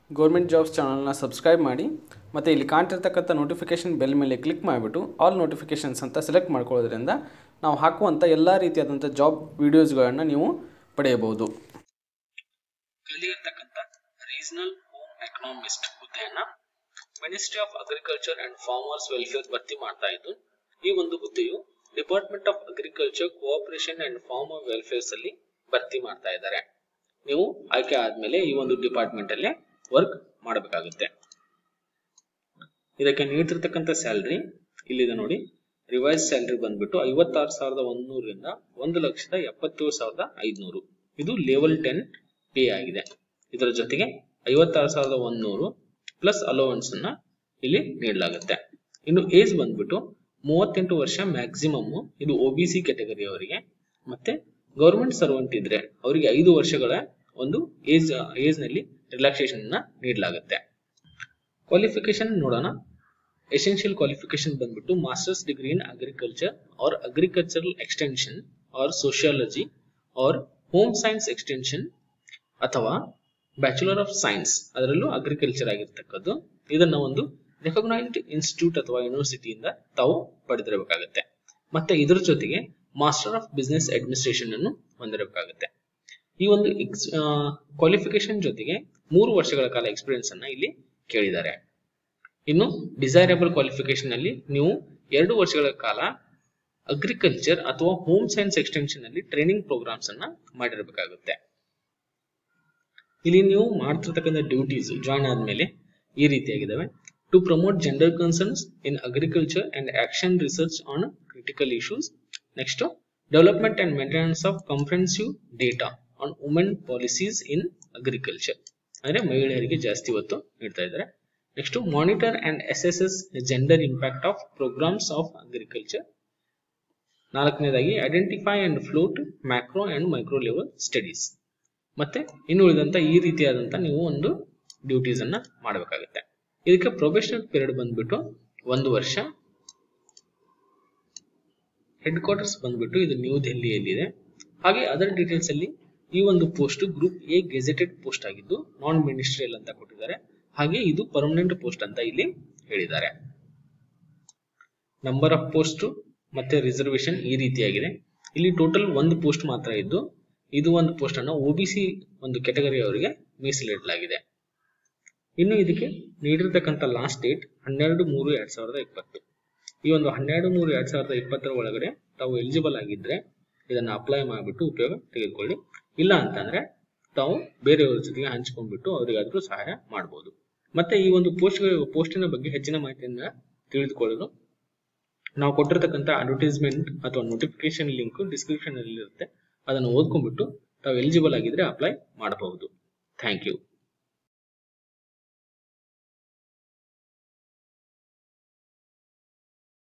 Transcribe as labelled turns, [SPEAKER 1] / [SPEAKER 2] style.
[SPEAKER 1] government jobs ಚಾನಲ್ನ subscribe ಮಾಡಿ ಮತ್ತು ಇಲ್ಲಿ ಕಾಣ್ತಿರ್ತಕ್ಕಂಥ ನೋಟಿಫಿಕೇಷನ್ ಬೆಲ್ ಮೇಲೆ ಕ್ಲಿಕ್ ಮಾಡಿಬಿಟ್ಟು ಆಲ್ ನೋಟಿಫಿಕೇಷನ್ಸ್ ಅಂತ ಸೆಲೆಕ್ಟ್ ಮಾಡ್ಕೊಳ್ಳೋದ್ರಿಂದ ನಾವು ಹಾಕುವಂಥ ಎಲ್ಲ ರೀತಿಯಾದಂಥ ಜಾಬ್ ವೀಡಿಯೋಸ್ಗಳನ್ನು ನೀವು ಪಡೆಯಬಹುದು
[SPEAKER 2] ಕಲಿಯತಕ್ಕಂಥ ರೀಜನಲ್ ಹೋಮ್ ಎಕನಾಮಿಸ್ಟ್ ಹುದ್ದೆಯನ್ನ ministry of agriculture and farmers welfare ಭರ್ತಿ ಮಾಡ್ತಾ ಇದ್ದು ಈ ಒಂದು ಹುದ್ದೆಯು department of agriculture cooperation and farmer welfares ಅಲ್ಲಿ ಭರ್ತಿ ಮಾಡ್ತಾ ಇದ್ದಾರೆ ನೀವು ಆಯ್ಕೆ ಆದ್ಮೇಲೆ ಈ ಒಂದು ಡಿಪಾರ್ಟ್ಮೆಂಟ್ ಅಲ್ಲೇ ವರ್ಕ್ ಮಾಡಬೇಕಾಗುತ್ತೆ ಇದಕ್ಕೆ ನೀಡ್ತಿರ್ತಕ್ಕಂಥ ಸ್ಯಾಲ್ರಿ ಇಲ್ಲಿದೆ ನೋಡಿ ರಿವೈಸ್ ಸ್ಯಾಲ್ರಿ ಬಂದ್ಬಿಟ್ಟು ಐವತ್ತಾರು ಸಾವಿರದ ಒಂದೂರಿಂದ ಒಂದು ಲಕ್ಷದ ಎಪ್ಪತ್ತೇಳು ಸಾವಿರದ ಐದುನೂರು ಇದು ಲೆವೆಲ್ ಟೆನ್ ಪೇ ಆಗಿದೆ ಇದರ ಜೊತೆಗೆ ಐವತ್ತಾರು ಸಾವಿರದ ಒಂದೂರು ಪ್ಲಸ್ ಅಲೋವೆನ್ಸ್ ಅನ್ನ ಇಲ್ಲಿ ನೀಡಲಾಗುತ್ತೆ ಇನ್ನು ಏಜ್ ಬಂದ್ಬಿಟ್ಟು ಮೂವತ್ತೆಂಟು ವರ್ಷ ಮ್ಯಾಕ್ಸಿಮಮ್ ಇದು ಒ ಬಿ ಸಿ ಕೆಟಗರಿ ಅವರಿಗೆ ಮತ್ತೆ ಗೌರ್ಮೆಂಟ್ ಸರ್ವೆಂಟ್ ಇದ್ರೆ ಅವರಿಗೆ ಐದು ವರ್ಷಗಳ ಒಂದು ಏಜ್ ಏಜ್ ನಲ್ಲಿ ರಿಲ್ಯಾಕ್ಸೇಷನ್ ಅನ್ನ ನೀಡಲಾಗುತ್ತೆ ಕ್ವಾಲಿಫಿಕೇಶನ್ ನೋಡೋಣ ಎಸೆನ್ಷಿಯಲ್ ಕ್ವಾಲಿಫಿಕೇಶನ್ ಬಂದ್ಬಿಟ್ಟು masters degree in agriculture or agricultural extension or sociology or home science extension ಅಥವಾ ಬ್ಯಾಚುಲರ್ ಆಫ್ ಸೈನ್ಸ್ ಅದರಲ್ಲೂ ಅಗ್ರಿಕಲ್ಚರ್ ಆಗಿರ್ತಕ್ಕದ್ದು ಇದನ್ನ ಒಂದು ರೆಕಗ್ನೈಸ್ಡ್ ಇನ್ಸ್ಟಿಟ್ಯೂಟ್ ಅಥವಾ ಯೂನಿವರ್ಸಿಟಿಯಿಂದ ತಾವು ಪಡೆದಿರಬೇಕಾಗುತ್ತೆ ಮತ್ತೆ ಇದರ ಜೊತೆಗೆ ಮಾಸ್ಟರ್ ಆಫ್ ಬಿಸ್ನೆಸ್ ಅಡ್ಮಿನಿಸ್ಟ್ರೇಷನ್ ಅನ್ನು ಹೊಂದಿರಬೇಕಾಗುತ್ತೆ ಈ ಒಂದು ಕ್ವಾಲಿಫಿಕೇಶನ್ ಜೊತೆಗೆ ಮೂರು ವರ್ಷಗಳ ಕಾಲ ಎಕ್ಸ್ಪೀರಿಯನ್ಸ್ ಅನ್ನ ಇಲ್ಲಿ ಕೇಳಿದ್ದಾರೆ ಇನ್ನು ಡಿಸೈರಬಲ್ ಕ್ವಾಲಿಫಿಕೇಶನ್ ಅಲ್ಲಿ ನೀವು ಎರಡು ವರ್ಷಗಳ ಕಾಲ ಅಗ್ರಿಕಲ್ಚರ್ ಅಥವಾ ಹೋಮ್ ಸೈನ್ಸ್ ಎಕ್ಸ್ಟೆನ್ಷನ್ ಅಲ್ಲಿ ಟ್ರೈನಿಂಗ್ ಪ್ರೋಗ್ರಾಮ್ಸ್ ಅನ್ನ ಮಾಡಿರಬೇಕಾಗುತ್ತೆ ಇಲ್ಲಿ ನೀವು ಮಾಡ್ತಿರ್ತಕ್ಕಂಥ ಡ್ಯೂಟೀಸ್ ಜಾಯ್ನ್ ಆದ್ಮೇಲೆ ಈ ರೀತಿಯಾಗಿದ್ದಾವೆ to promote gender concerns in agriculture and action research on critical issues next development and maintenance of comprehensive data on women policies in agriculture ಅಂದ್ರೆ ಮಹಿಳೆಯರಿಗೆ ಜಾಸ್ತಿ ಒತ್ತು ನೀಡ್ತಾ ಇದ್ದಾರೆ next monitor and assess gender impact of programmes of agriculture ನಾಲ್ಕನೇದಾಗಿ identify and float macro and micro level studies ಮತ್ತೆ ಇನ್ನು ಉಳಿದಂತ ಈ ರೀತಿಯಾದಂತ ನೀವು ಒಂದು ಡ್ಯೂಟೀಸ್ ಅನ್ನ ಮಾಡಬೇಕಾಗುತ್ತೆ ಇದಕ್ಕೆ ಪ್ರೊಫೆಷನಲ್ ಪೀರಿಯಡ್ ಬಂದ್ಬಿಟ್ಟು ಒಂದು ವರ್ಷ ಹೆಡ್ ಕ್ವಾರ್ಟರ್ಸ್ ಬಂದ್ಬಿಟ್ಟು ಇದು ನ್ಯೂ ದೆಹಲಿಯಲ್ಲಿದೆ ಹಾಗೆ ಅದರ್ ಡೀಟೇಲ್ಸ್ ಅಲ್ಲಿ ಈ ಒಂದು post group A gazetted post ಆಗಿದ್ದು ನಾನ್ ಮಿನಿಸ್ಟ್ರಿಯಲ್ ಅಂತ ಕೊಟ್ಟಿದ್ದಾರೆ ಹಾಗೆ ಇದು ಪರ್ಮನೆಂಟ್ ಪೋಸ್ಟ್ ಅಂತ ಇಲ್ಲಿ ಹೇಳಿದ್ದಾರೆ ನಂಬರ್ ಆಫ್ ಪೋಸ್ಟ್ ಮತ್ತೆ ರಿಸರ್ವೇಶನ್ ಈ ರೀತಿಯಾಗಿದೆ ಇಲ್ಲಿ ಟೋಟಲ್ ಒಂದು ಪೋಸ್ಟ್ ಮಾತ್ರ ಇದ್ದು ಇದು ಒಂದು ಪೋಸ್ಟ್ ಅನ್ನು ಒಬಿಸಿ ಒಂದು ಕೆಟಗರಿ ಅವರಿಗೆ ಮೀಸಲಿಡಲಾಗಿದೆ ಇನ್ನು ಇದಕ್ಕೆ ನೀಡಿರ್ತಕ್ಕಂಥ ಲಾಸ್ಟ್ ಡೇಟ್ ಹನ್ನೆರಡು ಮೂರು ಎರಡ್ ಸಾವಿರದ ಇಪ್ಪತ್ತು ಈ ಒಂದು ಹನ್ನೆರಡು ಮೂರು ಎರಡ್ ಸಾವಿರದ ಇಪ್ಪತ್ತರ ಒಳಗಡೆ ತಾವು ಎಲಿಜಿಬಲ್ ಆಗಿದ್ರೆ ಇದನ್ನ ಅಪ್ಲೈ ಮಾಡಿಬಿಟ್ಟು ಉಪಯೋಗ ತೆಗೆದುಕೊಳ್ಳಿ ಇಲ್ಲ ಅಂತಂದ್ರೆ ತಾವು ಬೇರೆಯವರ ಜೊತೆಗೆ ಹಂಚ್ಕೊಂಡ್ಬಿಟ್ಟು ಅವರಿಗಾದ್ರೂ ಸಹಾಯ ಮಾಡಬಹುದು ಮತ್ತೆ ಈ ಒಂದು ಪೋಸ್ಟ್ ಪೋಸ್ಟಿನ ಬಗ್ಗೆ ಹೆಚ್ಚಿನ ಮಾಹಿತಿಯನ್ನ ತಿಳಿದುಕೊಳ್ಳಲು ನಾವು ಕೊಟ್ಟಿರ್ತಕ್ಕಂಥ ಅಡ್ವರ್ಟೈಸ್ಮೆಂಟ್ ಅಥವಾ ನೋಟಿಫಿಕೇಶನ್ ಲಿಂಕ್ ಡಿಸ್ಕ್ರಿಪ್ಷನ್ ಅಲ್ಲಿ ಇರುತ್ತೆ ಅದನ್ನು ಓದ್ಕೊಂಡ್ಬಿಟ್ಟು ತಾವು ಎಲಿಜಿಬಲ್ ಆಗಿದ್ರೆ ಅಪ್ಲೈ ಮಾಡಬಹುದು ಥ್ಯಾಂಕ್ ಯು